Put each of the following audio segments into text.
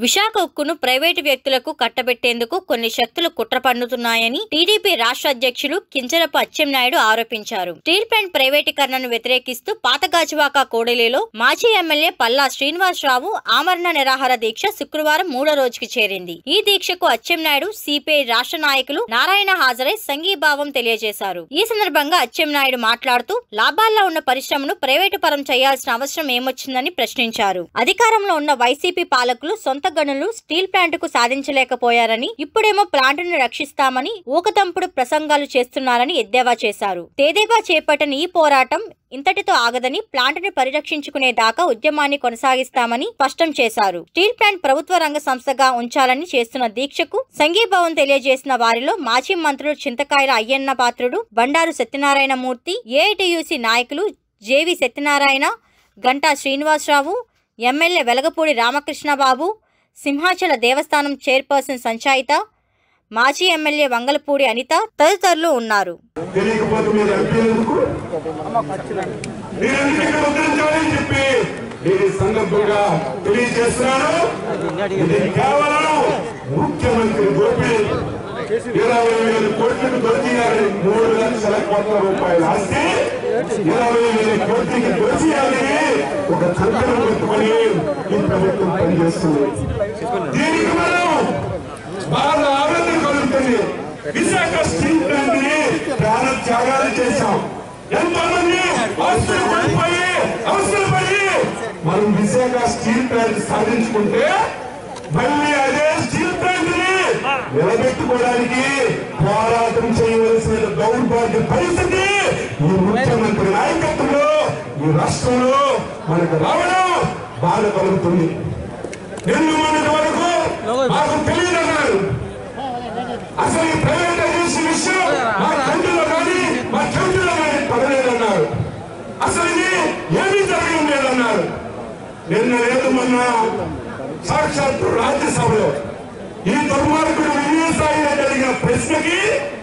Visakha ఉక్కును private వ్యక్తులకు కట్టబెట్టేందుకు కొన్ని శక్తులు కుట్ర పన్నుతున్నాయని టీడీపీ రాష్ట్ర అధ్యక్షులు కింజరపు అచ్చెన్నాయుడు ఆరోపించారు స్టీల్ ప్లాంట్ ప్రైవేటీకరణను వ్యతిరేకిస్తూ పాతగాజువాక కోడలిలో మాజీ ఎమ్మెల్యే పల్లా శ్రీనివాసరావు ఆమరణ నిరాహార దీక్ష శుక్రవారం మూడో రోజుకి చేరింది ఈ దీక్షకు అచ్చెన్నాయుడు సిపిఐ రాష్ట్ర నాయకులు నారాయణ హాజరై సంఘీభావం తెలియజేశారు ఈ సందర్భంగా అచ్చెన్నాయుడు మాట్లాడుతూ లాభాల్లో ఉన్న పరిశ్రమను ప్రైవేటు పరం చేయాల్సిన అవసరం ఏమొచ్చిందని ప్రశ్నించారు అధికారంలో ఉన్న వైసీపీ పాలకులు సొంత గనులు స్టీల్ ప్లాంట్ కు సాధించలేకపోయారని ఇప్పుడేమో ప్లాంటును రక్షిస్తామని ఊకతంపుడు ప్రసంగాలు చేస్తున్నారని ఎద్దేవా చేశారు తేదేవా చేపట్టిన ఈ పోరాటం ఇంతటితో ఆగదని ప్లాంటుని పరిరక్షించుకునే దాకా ఉద్యమాన్ని కొనసాగిస్తామని స్పష్టం చేశారు స్టీల్ ప్లాంట్ ప్రభుత్వ రంగ సంస్థగా ఉంచాలని చేస్తున్న దీక్షకు సంఘీభావం తెలియజేసిన వారిలో మాజీ మంత్రులు చింతకాయల అయ్యన్న పాత్రుడు బండారు సత్యనారాయణ మూర్తి ఏఐటియుసి నాయకులు JV Satyanarayana Ganta Srinivasarao MLA Velagapudi Ramakrishnababu Simhachala Devasthanam chairperson సంచాయిత మాజీ ఎమ్మెల్యే వంగలపూడి అనిత తదితరులు ఉన్నారు తెలియకపోతే మీరు ఎంపీ ఎందుకు మీరు ఎందుకు ఇక్కడ ఉద్ధరించాలని చెప్పి నేను ఈ సందర్భంగా తెలియజేస్తున్నాను ఇది కేవలం ముఖ్యమంత్రి గోపి ఇరవై వేల కోట్లకు దొరికియాలని మూడు లక్షల కోట్ల రూపాయల ఆస్తి ఇరవై వేల కోట్లకి దొరికియాలని ఒక కంకణం పెట్టుకొని ఈ ప్రభుత్వం పనిచేస్తుంది దీనికి మనం బాగా ఆవేదన కలుగుతుంది విశాఖ స్టీల్ ప్లాంట్ ని ప్రాణ త్యాగాలు చేశాం ఎంతో మంది ఆస్తులు కోల్పోయి అవసరం పడి మనం విశాఖ స్టీల్ ప్లాంట్ సాధించుకుంటే మళ్ళీ అదే స్టీల్ ప్లాంట్ ని నిలబెట్టుకోవడానికి పోరాటం చేయవలసిన దౌర్భాగ్య పరిస్థితి ఈ ముఖ్యమంత్రి నాయకత్వంలో ఈ రాష్ట్రంలో మనకు రావడం బాధ కలుగుతుంది నిన్ను మొన్నటి వరకు మాకు తెలియదన్నారు అసలు ఈ ప్రైవేటైజేషన్ విషయం మా కంటిలో కానీ మా చెవిటిలో కానీ పడలేదన్నారు అసలు ఇది ఏమీ జరగడం లేదన్నారు నిన్న లేదు మొన్న సాక్షాత్తు రాజ్యసభలో ఈ దుర్మార్గుడు విజయసాయి రెడ్డి అడిగిన ప్రశ్నకి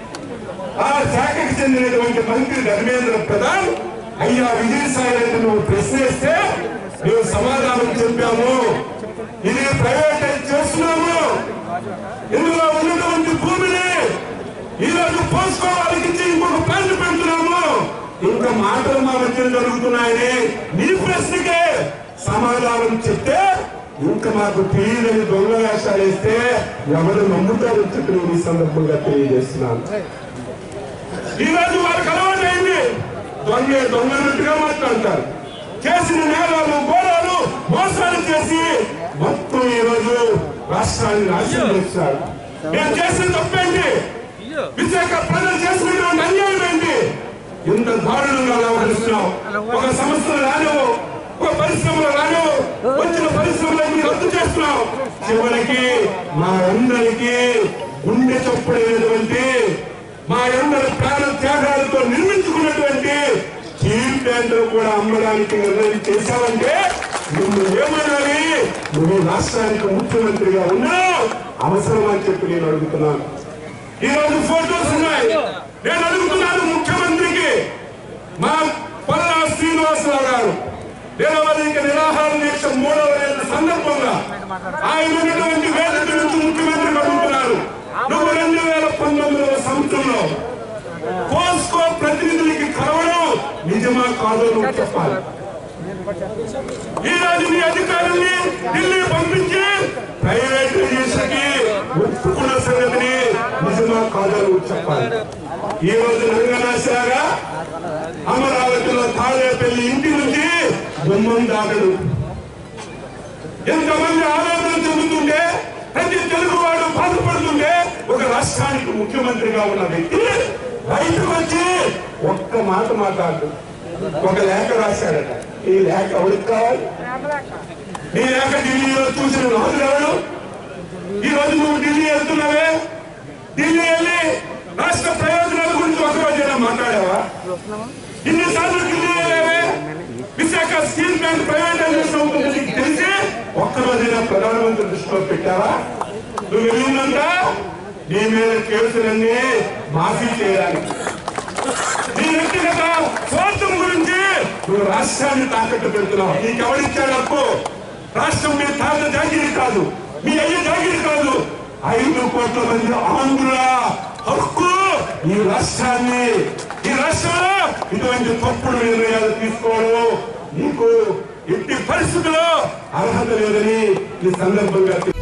ఆ శాఖకి చెందినటువంటి మంత్రి ధర్మేంద్ర ప్రధాన్ అయ్యా విజయసాయి రెడ్డి నువ్వు ప్రశ్నిస్తే మేము సమాధానం చెప్పాము ఇది ప్రైవేటైజ్ చేస్తున్నాము ఇందులో ఉన్నటువంటి భూమిని ఈ రోజు పోసుకోవాలకి ఇచ్చి ఇంకొక ప్లాంట్ పెడుతున్నాము ఇంకా మాటలు మా మధ్య జరుగుతున్నాయని నీ ప్రశ్నకే సమాధానం చెప్తే ఇంకా మాకు తెలియదని దొంగ వేషాలు వేస్తే ఎవరు నమ్ముతారు చెప్పి నేను ఈ సందర్భంగా తెలియజేస్తున్నాను ఈ రోజు వారికి అలవాటైంది దొంగ దొంగనట్టుగా మాట్లాడతారు చేసిన నేరాలు ఘోరాలు మోసాలు చేసి మొత్తం ఈ రోజు రాష్ట్రాన్ని నాశనం చేస్తారు మేము చేసిన తప్పేంటి విశాఖ ప్రజలు చేసినటువంటి అన్యాయం ఏంటి ఇంత దారుణంగా వ్యవహరిస్తున్నాం ఒక సంస్థలు రానివ్వు ఒక పరిశ్రమలు రానివ్వు వచ్చిన పరిశ్రమలన్నీ రద్దు చేస్తున్నాం చివరికి మా అందరికీ గుండె చొప్పుడైనటువంటి మా అందరి ప్రాణ త్యాగాలతో నిర్మించుకున్నటువంటి స్టీల్ ప్లాంట్ కూడా అమ్మడానికి నిర్ణయం చేశావంటే నువ్వు ఏమనాలి నువ్వు రాష్ట్రానికి ముఖ్యమంత్రిగా ఉన్నావు అవసరం అని చెప్పి నేను అడుగుతున్నాను ఈ రోజు ఫోటోస్ ఉన్నాయి నేను అడుగుతున్నాను ముఖ్యమంత్రికి మా పల్లా శ్రీనివాసరావు గారు నిరవధిక నిరాహార దీక్ష మూడవ రోజు సందర్భంగా ఆయన ఉన్నటువంటి వేదిక నుంచి ముఖ్యమంత్రి అడుగుతున్నారు నువ్వు రెండు వేల పంతొమ్మిదవ సంవత్సరంలో కోస్కో ప్రతినిధులకి కలవడం నిజమా కాదో నువ్వు చెప్పాలి ఈ రోజు మీ అధికారుల్ని ఢిల్లీ పంపించి ప్రైవేటైజేషన్ కి ఒప్పుకున్న సంగతిని నిజమా కాదో నువ్వు చెప్పాలి ఈ రోజు రంగనాశాగా అమరావతిలో తాడేపల్లి ఇంటి నుంచి గుమ్మం దాటడు ఎంతమంది ఆవేదన చెందుతుంటే ప్రతి తెలుగువాడు బాధపడుతుంటే ఒక రాష్ట్రానికి ముఖ్యమంత్రిగా ఉన్న వ్యక్తి బయటకు వచ్చి ఒక్క మాట మాట్లాడు ఒక లేఖ రాశాడట ఈ లేఖ ఎవరికి కావాలి ఈ లేఖ ఢిల్లీలో చూసిన రాజు ఎవరు ఈ రోజు నువ్వు ఢిల్లీ వెళ్తున్నావే ఢిల్లీ వెళ్ళి రాష్ట్ర ప్రయోజనాల గురించి ఒక రోజైనా మాట్లాడావా ఇన్నిసార్లు ఢిల్లీ వెళ్ళావే విశాఖ స్టీల్ ప్లాంట్ ప్రైవేటైజేషన్ అవుతుంది నీకు తెలిసి ఒక్కరోజైనా ప్రధానమంత్రి దృష్టిలో పెట్టావా నువ్వు వెళ్ళిందంట నీ మీద కేసులన్నీ మాఫీ చేయడానికి నీ వ్యక్తిగత స్వార్థం గురించి నువ్వు రాష్ట్రాన్ని తాకట్టు పెడుతున్నావు నీకెవడిచ్చాడు అప్పు రాష్ట్రం మీద తాత జాగిరి కాదు మీ అయ్యే జాగిరి కాదు ఐదు కోట్ల మంది ఆంధ్రుల హక్కు ఈ రాష్ట్రాన్ని ఈ రాష్ట్రంలో ఇటువంటి తప్పుడు నిర్ణయాలు తీసుకోవడం నీకు ఎట్టి పరిస్థితుల్లో అర్హత లేదని ఈ సందర్భంగా